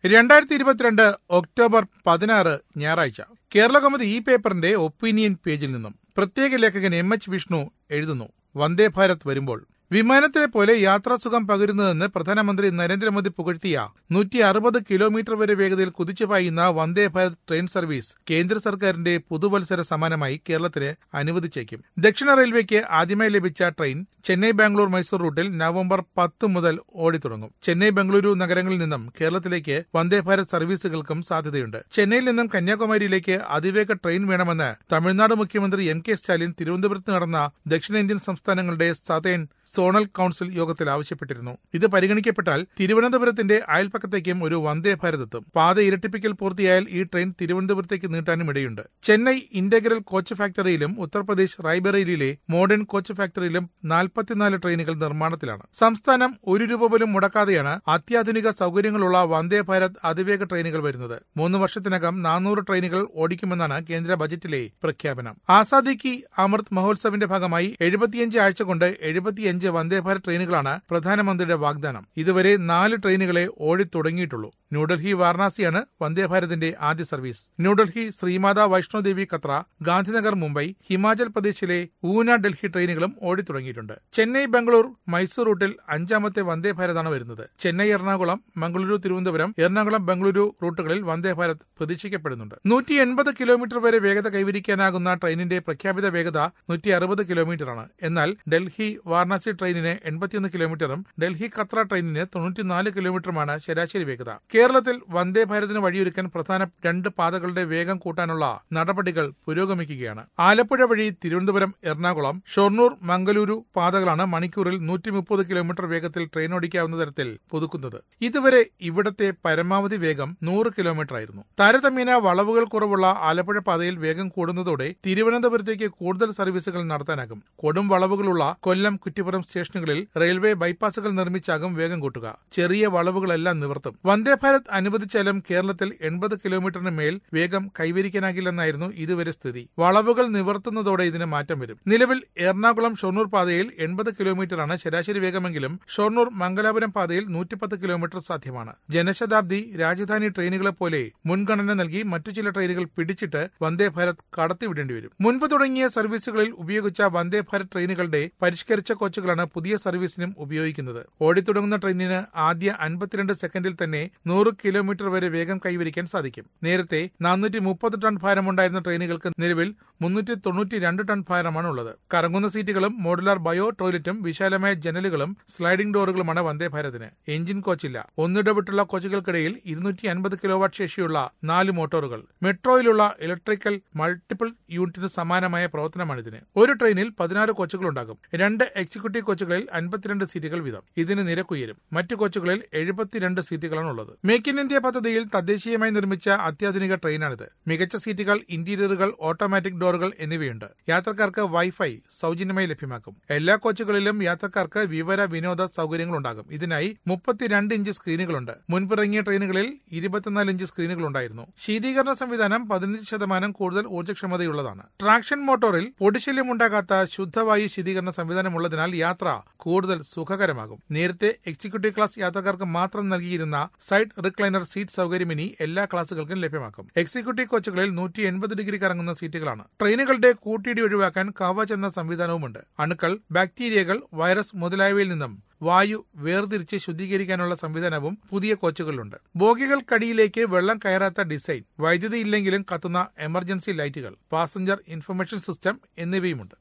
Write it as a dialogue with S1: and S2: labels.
S1: രണ്ടായിരത്തി ഇരുപത്തിരണ്ട് ഒക്ടോബർ പതിനാറ് ഞായറാഴ്ച കേരള കൗമുദി ഈ പേപ്പറിന്റെ ഒപ്പീനിയൻ പേജിൽ നിന്നും പ്രത്യേക ലേഖകൻ എം എച്ച് വിഷ്ണു എഴുതുന്നു വന്ദേ ഭാരത് വരുമ്പോൾ വിമാനത്തിലെ പോലെ യാത്രാസുഖം പകരുന്നതെന്ന് പ്രധാനമന്ത്രി നരേന്ദ്രമോദി പുകഴ്ത്തിയ നൂറ്റി അറുപത് കിലോമീറ്റർ വരെ വേഗതയിൽ കുതിച്ചു പായുന്ന വന്ദേ ഭാരത് ട്രെയിൻ സർവീസ് കേന്ദ്ര സർക്കാരിന്റെ പുതുവത്സര സമ്മാനമായി കേരളത്തിന് അനുവദിച്ചേക്കും ദക്ഷിണ റെയിൽവേക്ക് ആദ്യമായി ലഭിച്ച ട്രെയിൻ ചെന്നൈ ബാംഗ്ലൂർ മൈസൂർ റൂട്ടിൽ നവംബർ പത്ത് മുതൽ ഓടിത്തുടങ്ങും ചെന്നൈ ബംഗളൂരു നഗരങ്ങളിൽ നിന്നും കേരളത്തിലേക്ക് വന്ദേ ഭാരത് സർവീസുകൾക്കും സാധ്യതയുണ്ട് ചെന്നൈയിൽ നിന്നും കന്യാകുമാരിയിലേക്ക് അതിവേഗ ട്രെയിൻ വേണമെന്ന് തമിഴ്നാട് മുഖ്യമന്ത്രി എം കെ സ്റ്റാലിൻ തിരുവനന്തപുരത്ത് നടന്ന ദക്ഷിണേന്ത്യൻ സംസ്ഥാനങ്ങളുടെ സതേൺ സോണൽ കൌൺസിൽ യോഗത്തിൽ ആവശ്യപ്പെട്ടിരുന്നു ഇത് പരിഗണിക്കപ്പെട്ടാൽ തിരുവനന്തപുരത്തിന്റെ അയൽപ്പക്കത്തേക്കും ഒരു വന്ദേ ഭാരത് എത്തും പാത ഇരട്ടിപ്പിക്കൽ പൂർത്തിയായാൽ ഈ ട്രെയിൻ തിരുവനന്തപുരത്തേക്ക് നീട്ടാനും ഇടയുണ്ട് ചെന്നൈ ഇന്റഗ്രൽ കോച്ച് ഫാക്ടറിയിലും ഉത്തർപ്രദേശ് റായ്ബറേലിയിലെ മോഡേൺ കോച്ച് ഫാക്ടറിയിലും നാൽപ്പത്തിനാല് ട്രെയിനുകൾ നിർമ്മാണത്തിലാണ് സംസ്ഥാനം ഒരു രൂപ പോലും മുടക്കാതെയാണ് അത്യാധുനിക സൗകര്യങ്ങളുള്ള വന്ദേ ഭാരത് അതിവേഗ ട്രെയിനുകൾ വരുന്നത് മൂന്ന് വർഷത്തിനകം നാനൂറ് ട്രെയിനുകൾ ഓടിക്കുമെന്നാണ് കേന്ദ്ര ബജറ്റിലെ പ്രഖ്യാപനം ആസാദി കി അമൃത് മഹോത്സവിന്റെ ഭാഗമായി എഴുപത്തിയഞ്ച് ആഴ്ച കൊണ്ട് എഴുപത്തിയഞ്ച് വന്ദേ ഭാരത് ട്രെയിനുകളാണ് പ്രധാനമന്ത്രിയുടെ വാഗ്ദാനം ഇതുവരെ നാല് ട്രെയിനുകളെ ഓടിത്തുടങ്ങിയിട്ടുള്ളൂ ന്യൂഡൽഹി വാരണാസിയാണ് വന്ദേ ഭാരതിന്റെ ആദ്യ സർവീസ് ന്യൂഡൽഹി ശ്രീമാത വൈഷ്ണോദേവി കത്ര ഗാന്ധിനഗർ മുംബൈ ഹിമാചൽ പ്രദേശിലെ ഊന ഡൽഹി ട്രെയിനുകളും ഓടിത്തുടങ്ങിയിട്ടുണ്ട് ചെന്നൈ ബംഗളൂർ മൈസൂർ റൂട്ടിൽ അഞ്ചാമത്തെ വന്ദേ ഭാരതാണ് വരുന്നത് ചെന്നൈ എറണാകുളം മംഗളൂരു തിരുവനന്തപുരം എറണാകുളം ബംഗളൂരു റൂട്ടുകളിൽ വന്ദേ ഭാരത് പ്രതീക്ഷിക്കപ്പെടുന്നുണ്ട് നൂറ്റി എൺപത് കിലോമീറ്റർ വരെ വേഗത കൈവരിക്കാനാകുന്ന ട്രെയിനിന്റെ പ്രഖ്യാപിത വേഗത നൂറ്റി അറുപത് കിലോമീറ്ററാണ് എന്നാൽ ഡൽഹി വാരണാസി ട്രെയിനിന് എൺപത്തിയൊന്ന് കിലോമീറ്ററും ഡൽഹി കത്ര ട്രെയിനിന് തൊണ്ണൂറ്റിനാല് കിലോമീറ്ററുമാണ് ശരാശരി വേഗത കേരളത്തിൽ വന്ദേ ഭാരതിന് വഴിയൊരുക്കാൻ പ്രധാന രണ്ട് പാതകളുടെ വേഗം കൂട്ടാനുള്ള നടപടികൾ പുരോഗമിക്കുകയാണ് ആലപ്പുഴ വഴി തിരുവനന്തപുരം എറണാകുളം ഷൊർണൂർ മംഗലൂരു പാതകളാണ് മണിക്കൂറിൽ നൂറ്റി മുപ്പത് കിലോമീറ്റർ വേഗത്തിൽ ട്രെയിൻ ഓടിക്കാവുന്ന തരത്തിൽ പുതുക്കുന്നത് ഇതുവരെ ഇവിടത്തെ പരമാവധി വേഗം നൂറ് കിലോമീറ്റർ ആയിരുന്നു താരതമ്യേന വളവുകൾ കുറവുള്ള ആലപ്പുഴ പാതയിൽ വേഗം കൂടുന്നതോടെ തിരുവനന്തപുരത്തേക്ക് കൂടുതൽ സർവീസുകൾ നടത്താനാകും കൊടും വളവുകളുള്ള കൊല്ലം കുറ്റിപ്പുറം സ്റ്റേഷനുകളിൽ റെയിൽവേ ബൈപ്പാസുകൾ നിർമ്മിച്ചാകും വേഗം കൂട്ടുക ചെറിയ വളവുകളെല്ലാം നിവർത്തും വന്ദേ ഭാരത് അനുവദിച്ചാലും കേരളത്തിൽ എൺപത് കിലോമീറ്ററിന് മേൽ വേഗം കൈവരിക്കാനാകില്ലെന്നായിരുന്നു ഇതുവരെ സ്ഥിതി വളവുകൾ നിവർത്തുന്നതോടെ ഇതിന് മാറ്റം വരും നിലവിൽ എറണാകുളം ഷൊർണൂർ പാതയിൽ എൺപത് കിലോമീറ്ററാണ് ശരാശരി വേഗമെങ്കിലും ഷൊർണൂർ മംഗലാപുരം പാതയിൽ നൂറ്റിപ്പത്ത് കിലോമീറ്റർ സാധ്യമാണ് ജനശതാബ്ദി രാജധാനി ട്രെയിനുകളെ പോലെ മുൻഗണന നൽകി മറ്റു ചില ട്രെയിനുകൾ പിടിച്ചിട്ട് വന്ദേ ഭാരത് കടത്തിവിടേണ്ടി വരും മുൻപ് തുടങ്ങിയ സർവീസുകളിൽ ഉപയോഗിച്ച വന്ദേ ഭാരത് ട്രെയിനുകളുടെ പരിഷ്കരിച്ച കോച്ചുകളാണ് പുതിയ സർവീസിനും ഉപയോഗിക്കുന്നത് ഓടിത്തുടങ്ങുന്ന ട്രെയിനിന് ആദ്യ അൻപത്തിരണ്ട് സെക്കൻഡിൽ തന്നെ നൂറ് കിലോമീറ്റർ വരെ വേഗം കൈവരിക്കാൻ സാധിക്കും നേരത്തെ നാനൂറ്റി മുപ്പത് ടൺ ഭാരമുണ്ടായിരുന്ന ട്രെയിനുകൾക്ക് നിലവിൽ മുന്നൂറ്റി തൊണ്ണൂറ്റി രണ്ട് ടൺ ഭാരമാണ് ഉള്ളത് കറങ്ങുന്ന സീറ്റുകളും മോഡുലാർ ബയോ ടോയ്ലറ്റും വിശാലമായ ജനലുകളും സ്ലൈഡിംഗ് ഡോറുകളുമാണ് വന്ദേ ഭാരതിന് എഞ്ചിൻ കോച്ചില്ല ഒന്നിടവിട്ടുള്ള കോച്ചുകൾക്കിടയിൽ ഇരുന്നൂറ്റി അൻപത് കിലോവാട്ട് ശേഷിയുള്ള നാല് മോട്ടോറുകൾ മെട്രോയിലുള്ള ഇലക്ട്രിക്കൽ മൾട്ടിപ്പിൾ യൂണിറ്റിന് സമാനമായ പ്രവർത്തനമാണിതിന് ഒരു ട്രെയിനിൽ പതിനാറ് കോച്ചുകൾ ഉണ്ടാകും രണ്ട് എക്സിക്യൂട്ടീവ് കോച്ചുകളിൽ അൻപത്തിരണ്ട് സീറ്റുകൾ വീതം ഇതിന് നിരക്കുയരും മറ്റു കോച്ചുകളിൽ എഴുപത്തിരണ്ട് സീറ്റുകളാണ് ഉള്ളത് മേക്ക് ഇൻ ഇന്ത്യ പദ്ധതിയിൽ തദ്ദേശീയമായി നിർമ്മിച്ച അത്യാധുനിക ട്രെയിനാണിത് മികച്ച സീറ്റുകൾ ഇന്റീരിയറുകൾ ഓട്ടോമാറ്റിക് ഡോറുകൾ എന്നിവയുണ്ട് യാത്രക്കാർക്ക് വൈഫൈ സൗജന്യമായി ലഭ്യമാക്കും എല്ലാ കോച്ചുകളിലും യാത്രക്കാർക്ക് വിവര വിനോദ സൗകര്യങ്ങൾ ഉണ്ടാകും ഇതിനായി മുപ്പത്തിരണ്ട് ഇഞ്ച് സ്ക്രീനുകളുണ്ട് മുൻപിറങ്ങിയ ട്രെയിനുകളിൽ ഇരുപത്തിനാല് ഇഞ്ച് സ്ക്രീനുകൾ ഉണ്ടായിരുന്നു ശീതീകരണ സംവിധാനം പതിനഞ്ച് ശതമാനം കൂടുതൽ ഊർജ്ജക്ഷമതയുള്ളതാണ് ട്രാക്ഷൻ മോട്ടോറിൽ പൊടിശല്യം ഉണ്ടാകാത്ത ശുദ്ധവായു ശീതീകരണ സംവിധാനമുള്ളതിനാൽ യാത്ര കൂടുതൽ സുഖകരമാകും നേരത്തെ എക്സിക്യൂട്ടീവ് ക്ലാസ് യാത്രക്കാർക്ക് മാത്രം നൽകിയിരുന്ന സൈഡ് റിക്ലൈനർ സീറ്റ് സൗകര്യം ഇനി എല്ലാ ക്ലാസുകൾക്കും ലഭ്യമാക്കും എക്സിക്യൂട്ടീവ് കോച്ചുകളിൽ നൂറ്റി എൺപത് ഡിഗ്രി കറങ്ങുന്ന സീറ്റുകളാണ് ട്രെയിനുകളുടെ കൂട്ടിയിടി ഒഴിവാക്കാൻ കവച് എന്ന സംവിധാനവുമുണ്ട് അണുക്കൾ ബാക്ടീരിയകൾ വൈറസ് മുതലായവയിൽ നിന്നും വായു വേർതിരിച്ച് ശുദ്ധീകരിക്കാനുള്ള സംവിധാനവും പുതിയ കോച്ചുകളിലുണ്ട് ബോഗികൾക്കടിയിലേക്ക് വെള്ളം കയറാത്ത ഡിസൈൻ വൈദ്യുതി ഇല്ലെങ്കിലും കത്തുന്ന എമർജൻസി ലൈറ്റുകൾ പാസഞ്ചർ ഇൻഫർമേഷൻ സിസ്റ്റം എന്നിവയുമുണ്ട്